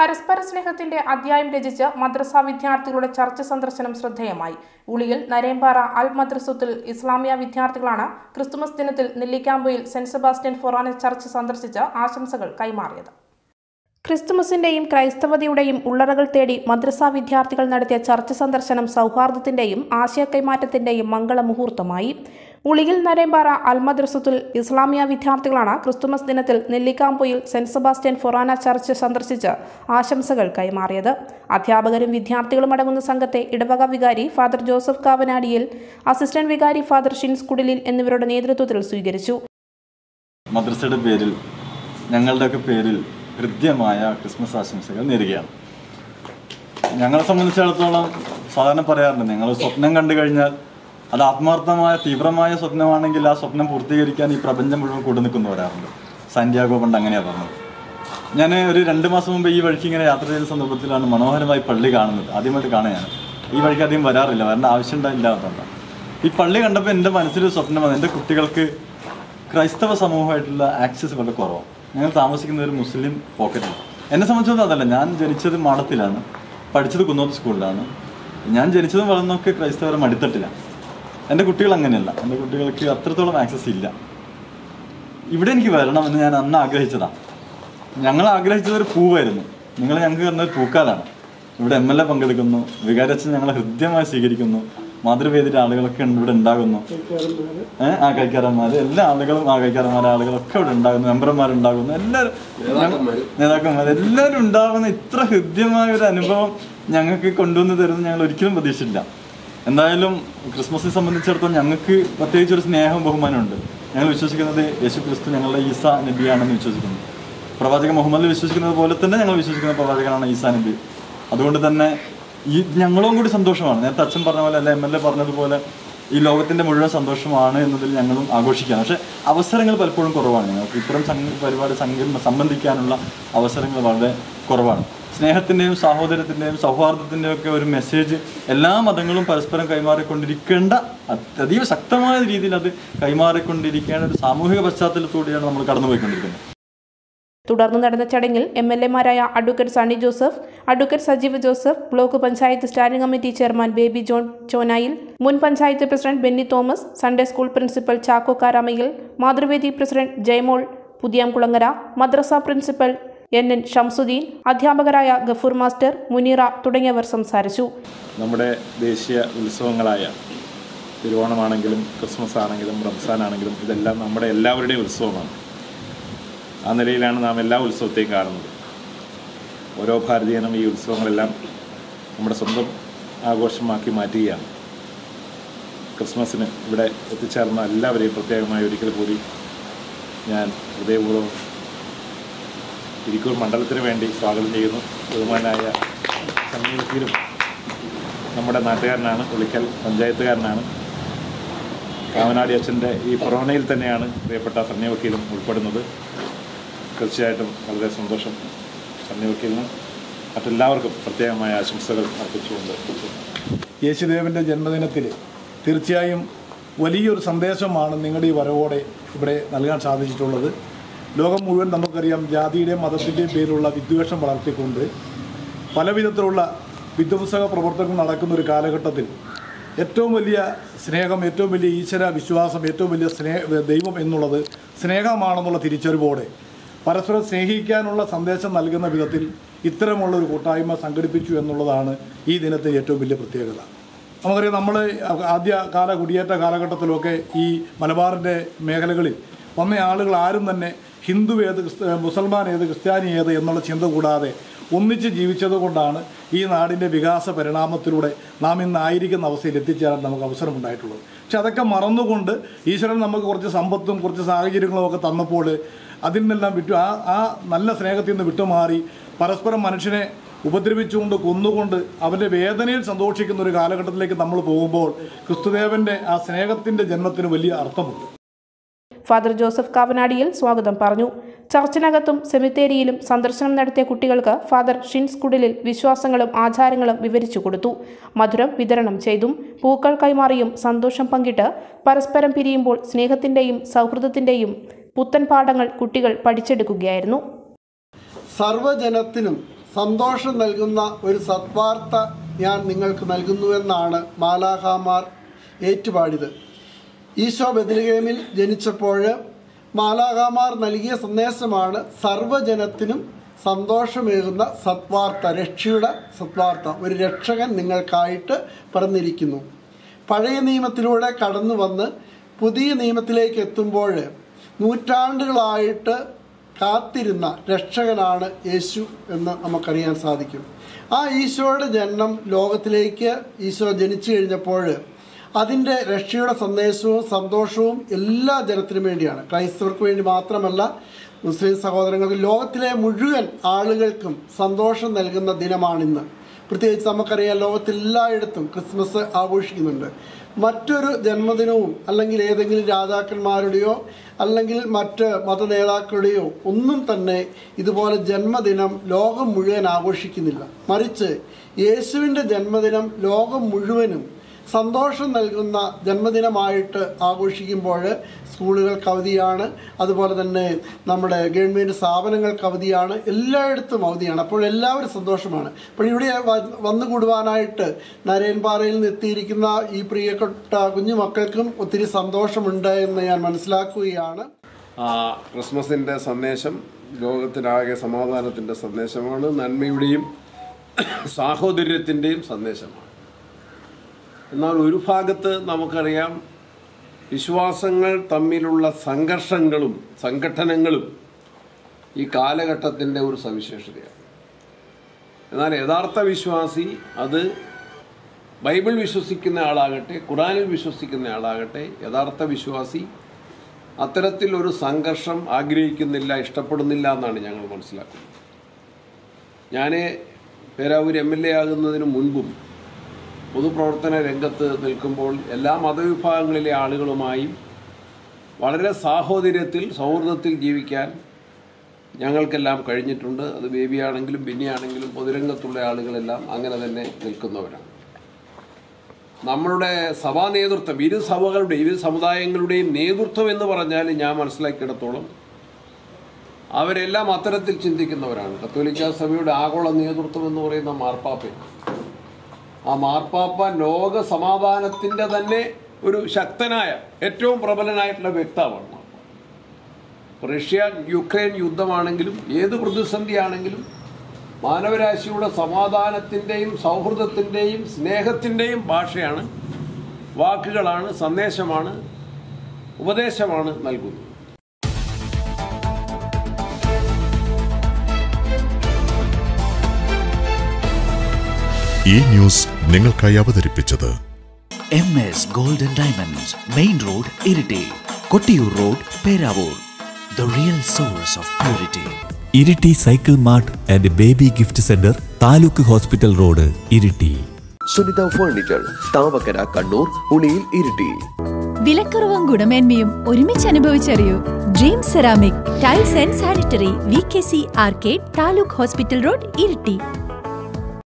പരസ്പര സ്നേഹത്തിന്റെ അധ്യായം രചിച്ച് മദ്രസ വിദ്യാർത്ഥികളുടെ ചർച്ച സന്ദർശനം ശ്രദ്ധേയമായി ഉളിയിൽ നരേമ്പാറ അൽ മദ്രസത്തിൽ ഇസ്ലാമിയ വിദ്യാർത്ഥികളാണ് ക്രിസ്തുമസ് ദിനത്തിൽ Nellikkampoyil saint Sebastian forane church സന്ദർശിച്ച് ആശംസകൾ കൈമാറിയത് ക്രിസ്തുമസിന്റെയും ക്രൈസ്തവതയുടെയും ഉള്ളറകൾ തേടി മദ്രസ വിദ്യാർത്ഥികൾ നടത്തിയ ചർച്ച സന്ദർശനം സൗഹാർദ്ദത്തിന്റെയും ആശയക്കൈമാറ്റത്തിന്റെയും മംഗളമുഹൂർത്തമായി ഉളിയിൽ നരേമ്പാറ അൽ മദ്രസത്തുൽ ഇസ്ലാമിയ വിദ്യാർത്ഥികളാണ് ക്രിസ്തുമസ് ദിനത്തിൽ Nellikkampoyil saint Sebastian forane church സന്ദർശിച്ച് ആശംസകൾ കൈമാറിയത് അധ്യാപകരും വിദ്യാർത്ഥികളും അടങ്ങുന്ന സംഘത്തെ ഇടവക വികാരി ഫാദർ ജോസഫ് കാവനാടിയിൽ അസിസ്റ്റന്റ് വികാരി ഫാദർ ഷിൻസ് കുടിലിൽ എന്നിവരുടെ നേതൃത്വത്തിൽ സ്വീകരിച്ചു മദ്രസയുടെ പേരിൽ ഞങ്ങളുടെയൊക്കെ പേരിൽ ഹൃദ്യമായ ക്രിസ്മസ് ആശംസകൾ നേരുകയാണ് ഞങ്ങളെ സംബന്ധിച്ചിടത്തോളം സാധാരണ പറയാറുണ്ട് ഞങ്ങൾ സ്വപ്നം കണ്ടു കഴിഞ്ഞാൽ അത് ആത്മാർത്ഥമായ തീവ്രമായ സ്വപ്നമാണെങ്കിൽ ആ സ്വപ്നം പൂർത്തീകരിക്കാൻ ഈ പ്രപഞ്ചം മുഴുവൻ കൂടെ നിൽക്കുന്നു വരാറുണ്ട് സാന്റിയാഗോ പണ്ട് അങ്ങനെയാണ് പറഞ്ഞത് ഞാൻ ഒരു രണ്ട് മാസം മുമ്പ് ഈ വഴിക്ക് ഇങ്ങനെ യാത്ര ചെയ്ത സന്ദർഭത്തിലാണ് മനോഹരമായി പള്ളി കാണുന്നത് ആദ്യമായിട്ട് കാണുകയാണ് ഈ വഴിക്ക് അധികം വരാറില്ല വരേണ്ട ആവശ്യം ഉണ്ടായില്ലാത്തതുകൊണ്ടാണ് ഈ പള്ളി കണ്ടപ്പോൾ എൻ്റെ മനസ്സിലൊരു സ്വപ്നം വന്നു എൻ്റെ കുട്ടികൾക്ക് ക്രൈസ്തവ സമൂഹമായിട്ടുള്ള ആക്സസ് വളരെ കുറവാണ് ഞങ്ങൾ താമസിക്കുന്ന ഒരു മുസ്ലിം പോക്കറ്റിൽ എന്നെ സംബന്ധിച്ചിടത്തോളം അതല്ല ഞാൻ ജനിച്ചത് മാടത്തിലാണ് പഠിച്ചത് കുന്നോത്ത് സ്കൂളിലാണ് ഞാൻ ജനിച്ചതും വളർന്നൊക്കെ ക്രൈസ്തവരെ മടിത്തട്ടിലാണ് എൻ്റെ കുട്ടികൾ അങ്ങനെയല്ല എൻ്റെ കുട്ടികൾക്ക് അത്രത്തോളം ആക്സസ് ഇല്ല ഇവിടെ എനിക്ക് വരണം എന്ന് ഞാൻ അന്ന് ആഗ്രഹിച്ചതാണ് ഞങ്ങൾ ആഗ്രഹിച്ചത് ഒരു പൂവായിരുന്നു നിങ്ങൾ ഞങ്ങൾക്ക് തന്ന ഒരു പൂക്കാലാണ് ഇവിടെ എം എൽ എ പങ്കെടുക്കുന്നു വികാരച്ചൻ ഞങ്ങളെ ഹൃദ്യമായി സ്വീകരിക്കുന്നു മാതൃവേദിയുടെ ആളുകളൊക്കെ ഉണ്ട് ഇവിടെ ഉണ്ടാകുന്നു ഏഹ് ആ കൈക്കാരന്മാർ എല്ലാ ആളുകളും ആ കൈക്കാരന്മാരെ ആളുകളൊക്കെ ഇവിടെ ഉണ്ടാകുന്നു മെമ്പർമാരുണ്ടാകുന്നു എല്ലാവരും നേതാക്കന്മാർ എല്ലാവരും ഉണ്ടാകുന്ന ഇത്ര ഹൃദ്യമായ ഒരു അനുഭവം ഞങ്ങൾക്ക് കൊണ്ടുവന്ന് തരുന്നത് ഞങ്ങൾ ഒരിക്കലും പ്രതീക്ഷിച്ചില്ല എന്തായാലും ക്രിസ്മസിനെ സംബന്ധിച്ചിടത്തോളം ഞങ്ങൾക്ക് പ്രത്യേകിച്ച് ഒരു സ്നേഹവും ബഹുമാനമുണ്ട് ഞങ്ങൾ വിശ്വസിക്കുന്നത് യേശു ക്രിസ്തു ഞങ്ങളുടെ ഈസ നബിയാണെന്ന് വിശ്വസിക്കുന്നു പ്രവാചകൻ മുഹമ്മദ് വിശ്വസിക്കുന്നത് പോലെ തന്നെ ഞങ്ങൾ വിശ്വസിക്കുന്ന പ്രവാചകനാണ് ഈസാ നബി അതുകൊണ്ട് തന്നെ ഈ ഞങ്ങളും കൂടി സന്തോഷമാണ് നേരത്തെ അച്ഛൻ പറഞ്ഞ പോലെ അല്ല എം എൽ എ പറഞ്ഞതുപോലെ ഈ ലോകത്തിന്റെ മുഴുവൻ സന്തോഷമാണ് എന്നതിൽ ഞങ്ങളും ആഘോഷിക്കുകയാണ് പക്ഷെ അവസരങ്ങൾ പലപ്പോഴും കുറവാണ് ഞങ്ങൾക്ക് ഇത്തരം സംഘ പരിപാടി സംഘ സംബന്ധിക്കാനുള്ള അവസരങ്ങൾ വളരെ കുറവാണ് സ്നേഹത്തിൻ്റെയും സാഹോദര്യത്തിൻ്റെയും സൗഹാർദ്ദത്തിൻ്റെയും ഒക്കെ ഒരു മെസ്സേജ് എല്ലാ മതങ്ങളും പരസ്പരം കൈമാറിക്കൊണ്ടിരിക്കേണ്ട അതീവ ശക്തമായ രീതിയിൽ അത് കൈമാറിക്കൊണ്ടിരിക്കേണ്ട ഒരു സാമൂഹിക പശ്ചാത്തലത്തൂടെയാണ് നമ്മൾ കടന്നുപോയിക്കൊണ്ടിരിക്കുന്നത് തുടർന്ന് നടന്ന ചടങ്ങിൽ എം എൽ എമാരായ advocate Sunny Joseph advocate Sajeev Joseph block panchayat standing committee chairman Baby John Chonayil മുൻ panchayat president Benny Thomas Sunday school principal Chacko Karamayil Mathruvedi president Jayamol Puthiyamkulangara മദ്രസ പ്രിൻസിപ്പൽ എൻ എൻ ഷംസുദ്ദീൻ അധ്യാപകരായ ഗഫൂർ മാസ്റ്റർ മുനീറ തുടങ്ങിയവർ സംസാരിച്ചു നമ്മുടെ ദേശീയ ഉത്സവങ്ങളായ തിരുവോണമാണെങ്കിലും ക്രിസ്മസ് ആണെങ്കിലും റംസാൻ ആണെങ്കിലും ഇതെല്ലാം നമ്മുടെ എല്ലാവരുടെയും ഉത്സവമാണ് ആ നിലയിലാണ് നാം എല്ലാ ഉത്സവത്തെയും കാണുന്നത് ഓരോ ഭാരതീയനും ഈ ഉത്സവങ്ങളെല്ലാം നമ്മുടെ സ്വന്തം ആഘോഷമാക്കി മാറ്റുകയാണ് ക്രിസ്മസിന് ഇവിടെ എത്തിച്ചേർന്ന എല്ലാവരെയും പ്രത്യേകമായി ഒരിക്കൽ കൂടി ഞാൻ ഹൃദയപൂർവ്വം ഇരിക്കൂർ മണ്ഡലത്തിന് വേണ്ടി സ്വാഗതം ചെയ്യുന്നു ബഹുമാനായ സമീപത്തിലും നമ്മുടെ നാട്ടുകാരനാണ് പുള്ളിക്കൽ പഞ്ചായത്തുകാരനാണ് കാവനാടി അച്ഛൻ്റെ ഈ കൊറോണയിൽ തന്നെയാണ് പ്രിയപ്പെട്ട സണ്ണി വക്കീലും ഉൾപ്പെടുന്നത് തീർച്ചയായിട്ടും വളരെ സന്തോഷം സണ്ണി വക്കീലിനും മറ്റെല്ലാവർക്കും പ്രത്യേകമായ ആശംസകൾ അർപ്പിച്ചുകൊണ്ട് യേശുദേവൻ്റെ ജന്മദിനത്തിൽ തീർച്ചയായും വലിയൊരു സന്ദേശമാണ് നിങ്ങളുടെ ഈ വരവോടെ ഇവിടെ നൽകാൻ സാധിച്ചിട്ടുള്ളത് ലോകം മുഴുവൻ നമുക്കറിയാം ജാതിയുടെയും മതത്തിൻ്റെയും പേരിലുള്ള വിദ്വേഷം വളർത്തിക്കൊണ്ട് പല വിധത്തിലുള്ള വിധ്വംസക പ്രവർത്തനങ്ങൾ നടക്കുന്ന ഒരു കാലഘട്ടത്തിൽ ഏറ്റവും വലിയ സ്നേഹം ഏറ്റവും വലിയ ഈശ്വര വിശ്വാസം ഏറ്റവും വലിയ സ്നേഹ ദൈവം എന്നുള്ളത് സ്നേഹമാണെന്നുള്ള തിരിച്ചറിവോടെ പരസ്പരം സ്നേഹിക്കാനുള്ള സന്ദേശം നൽകുന്ന വിധത്തിൽ ഇത്തരമുള്ള ഒരു കൂട്ടായ്മ സംഘടിപ്പിച്ചു എന്നുള്ളതാണ് ഈ ദിനത്തെ ഏറ്റവും വലിയ പ്രത്യേകത നമുക്കറിയാം നമ്മൾ ആദ്യ കാല കുടിയേറ്റ കാലഘട്ടത്തിലൊക്കെ ഈ മലബാറിൻ്റെ മേഖലകളിൽ വന്ന ആളുകൾ ആരും തന്നെ ഹിന്ദു ഏത് ക്രിസ്ത മുസൽമാൻ ഏത് ക്രിസ്ത്യാനി ഏത് എന്നുള്ള ചിന്ത കൂടാതെ ഒന്നിച്ച് ജീവിച്ചത് കൊണ്ടാണ് ഈ നാടിൻ്റെ വികാസ പരിണാമത്തിലൂടെ നാം ഇന്ന് ആയിരിക്കുന്ന അവസ്ഥയിൽ എത്തിച്ചേരാൻ നമുക്ക് അവസരമുണ്ടായിട്ടുള്ളത് പക്ഷെ അതൊക്കെ മറന്നുകൊണ്ട് ഈശ്വരൻ നമുക്ക് കുറച്ച് സമ്പത്തും കുറച്ച് സാഹചര്യങ്ങളും ഒക്കെ തന്നപ്പോൾ അതിൽ നിന്നെല്ലാം വിട്ടു ആ ആ നല്ല സ്നേഹത്തിൽ നിന്ന് വിട്ടുമാറി പരസ്പരം മനുഷ്യനെ ഉപദ്രവിച്ചുകൊണ്ട് കൊന്നുകൊണ്ട് അവൻ്റെ വേദനയിൽ സന്തോഷിക്കുന്ന ഒരു കാലഘട്ടത്തിലേക്ക് നമ്മൾ പോകുമ്പോൾ ക്രിസ്തുദേവൻ്റെ ആ സ്നേഹത്തിൻ്റെ ജന്മത്തിന് വലിയ അർത്ഥമുണ്ട് ഫാദർ ജോസഫ് കാവനാടിയിൽ സ്വാഗതം പറഞ്ഞു ചർച്ചിനകത്തും സെമിത്തേരിയിലും സന്ദർശനം നടത്തിയ കുട്ടികൾക്ക് ഫാദർ ഷിൻസ് കുടിലിൽ വിശ്വാസങ്ങളും ആചാരങ്ങളും വിവരിച്ചു കൊടുത്തു മധുരം വിതരണം ചെയ്തും പൂക്കൾ കൈമാറിയും സന്തോഷം പങ്കിട്ട് പരസ്പരം പിരിയുമ്പോൾ സ്നേഹത്തിൻ്റെയും സൗഹൃദത്തിൻ്റെയും പുത്തൻ പാഠങ്ങൾ കുട്ടികൾ പഠിച്ചെടുക്കുകയായിരുന്നു സർവജനത്തിനും സന്തോഷം നൽകുന്ന ഒരു സത്വാർത്ത ഞാൻ നിങ്ങൾക്ക് നൽകുന്നുവെന്നാണ് മാലാഹാമാർ ഏറ്റുപാടിയത് ഈശോ ബദലുഗേമിൽ ജനിച്ചപ്പോൾ മാലാഹാമാർ നൽകിയ സന്ദേശമാണ് സർവ്വജനത്തിനും സന്തോഷമേകുന്ന സത്വാർത്ത രക്ഷയുടെ സത്വാർത്ത ഒരു രക്ഷകൻ നിങ്ങൾക്കായിട്ട് പിറന്നിരിക്കുന്നു പഴയ നിയമത്തിലൂടെ കടന്നു വന്ന് പുതിയ നിയമത്തിലേക്ക് എത്തുമ്പോൾ നൂറ്റാണ്ടുകളായിട്ട് കാത്തിരുന്ന രക്ഷകനാണ് യേശു എന്ന് നമുക്കറിയാൻ സാധിക്കും ആ ഈശോയുടെ ജനനം ലോകത്തിലേക്ക് ഈശോ ജനിച്ചു കഴിഞ്ഞപ്പോൾ അതിൻ്റെ രക്ഷയുടെ സന്ദേശവും സന്തോഷവും എല്ലാ ജനത്തിനും വേണ്ടിയാണ് ക്രൈസ്തവർക്ക് വേണ്ടി മാത്രമല്ല മുസ്ലിം സഹോദരങ്ങൾക്ക് ലോകത്തിലെ മുഴുവൻ ആളുകൾക്കും സന്തോഷം നൽകുന്ന ദിനമാണിന്ന് പ്രത്യേകിച്ച് നമുക്കറിയാം ലോകത്തെല്ലായിടത്തും ക്രിസ്മസ് ആഘോഷിക്കുന്നുണ്ട് മറ്റൊരു ജന്മദിനവും അല്ലെങ്കിൽ ഏതെങ്കിലും രാജാക്കന്മാരുടെയോ അല്ലെങ്കിൽ മറ്റ് മത നേതാക്കളുടെയോ ഒന്നും തന്നെ ഇതുപോലെ ജന്മദിനം ലോകം മുഴുവൻ ആഘോഷിക്കുന്നില്ല മറിച്ച് യേശുവിൻ്റെ ജന്മദിനം ലോകം മുഴുവനും സന്തോഷം നൽകുന്ന ജന്മദിനമായിട്ട് ആഘോഷിക്കുമ്പോൾ സ്കൂളുകൾക്ക് അവധിയാണ് അതുപോലെ തന്നെ നമ്മുടെ ഗവൺമെൻറ് സ്ഥാപനങ്ങൾക്ക് അവധിയാണ് എല്ലായിടത്തും അവധിയാണ് അപ്പോൾ എല്ലാവരും സന്തോഷമാണ് അപ്പോൾ ഇവിടെ വ- വന്നുകൂടുവാനായിട്ട് നരേൻപാറയിൽ നിന്ന് എത്തിയിരിക്കുന്ന ഈ പ്രിയപ്പെട്ട കുഞ്ഞു മക്കൾക്കും ഒത്തിരി സന്തോഷമുണ്ട് എന്ന് ഞാൻ മനസ്സിലാക്കുകയാണ് ആ ക്രിസ്മസിൻ്റെ സന്ദേശം ലോകത്തിനാകെ സമാധാനത്തിൻ്റെ സന്ദേശമാണ് നന്മയുടെയും സാഹോദര്യത്തിൻ്റെയും സന്ദേശമാണ് എന്നാൽ ഒരു ഭാഗത്ത് നമുക്കറിയാം വിശ്വാസങ്ങൾ തമ്മിലുള്ള സംഘർഷങ്ങളും സംഘട്ടനങ്ങളും ഈ കാലഘട്ടത്തിൻ്റെ ഒരു സവിശേഷതയാണ് എന്നാൽ യഥാർത്ഥ വിശ്വാസി അത് ബൈബിൾ വിശ്വസിക്കുന്ന ആളാകട്ടെ ഖുറാനിൽ വിശ്വസിക്കുന്ന ആളാകട്ടെ യഥാർത്ഥ വിശ്വാസി അത്തരത്തിൽ ഒരു സംഘർഷം ആഗ്രഹിക്കുന്നില്ല ഇഷ്ടപ്പെടുന്നില്ല എന്നാണ് ഞങ്ങൾ മനസ്സിലാക്കുന്നത് ഞാൻ പേരാവൂർ എം എൽ എ ആകുന്നതിന് മുൻപും പൊതുപ്രവർത്തന രംഗത്ത് നിൽക്കുമ്പോൾ എല്ലാ മതവിഭാഗങ്ങളിലെ ആളുകളുമായും വളരെ സാഹോദര്യത്തിൽ സൗഹൃദത്തിൽ ജീവിക്കാൻ ഞങ്ങൾക്കെല്ലാം കഴിഞ്ഞിട്ടുണ്ട് അത് ബേബിയാണെങ്കിലും ബിന്നിയാണെങ്കിലും പൊതുരംഗത്തുള്ള ആളുകളെല്ലാം അങ്ങനെ തന്നെ നിൽക്കുന്നവരാണ് നമ്മളുടെ സഭാ നേതൃത്വം ഇരു സഭകളുടെ ഇരു സമുദായങ്ങളുടെയും നേതൃത്വം എന്ന് പറഞ്ഞാൽ ഞാൻ മനസ്സിലാക്കിയിടത്തോളം അവരെല്ലാം അത്തരത്തിൽ ചിന്തിക്കുന്നവരാണ് കത്തോലിക്ക സഭയുടെ ആഗോള നേതൃത്വം എന്ന് പറയുന്ന മാർപ്പാപ്പയാണ് ആ മാർപ്പാപ്പ ലോക സമാധാനത്തിൻ്റെ തന്നെ ഒരു ശക്തനായ ഏറ്റവും പ്രബലനായിട്ടുള്ള വ്യക്താവാണ് മാർപ്പാപ്പ റഷ്യ യുക്രൈൻ യുദ്ധമാണെങ്കിലും ഏത് പ്രതിസന്ധിയാണെങ്കിലും മാനവരാശിയുടെ സമാധാനത്തിൻ്റെയും സൗഹൃദത്തിൻ്റെയും സ്നേഹത്തിൻ്റെയും ഭാഷയാണ് വാക്കുകളാണ് സന്ദേശമാണ് ഉപദേശമാണ് നൽകുന്നത് ഈ ന്യൂസ് നിങ്ങൾക്കായി അവതരിപ്പിച്ചത് M S golden diamonds main road Iritty Kottiyoor road Peravoor the real source of purity Iritty cycle mart and baby gift centre taluk hospital road Iritty Sunitha furniture Thavakkara Kannur Uliyil Iritty വിലക്കുറവും ഗുണമേന്മയും ഒരുമിച്ച് അനുഭവിച്ചറിയൂ dream ceramic tiles and sanitary V K C arcade taluk hospital road Iritty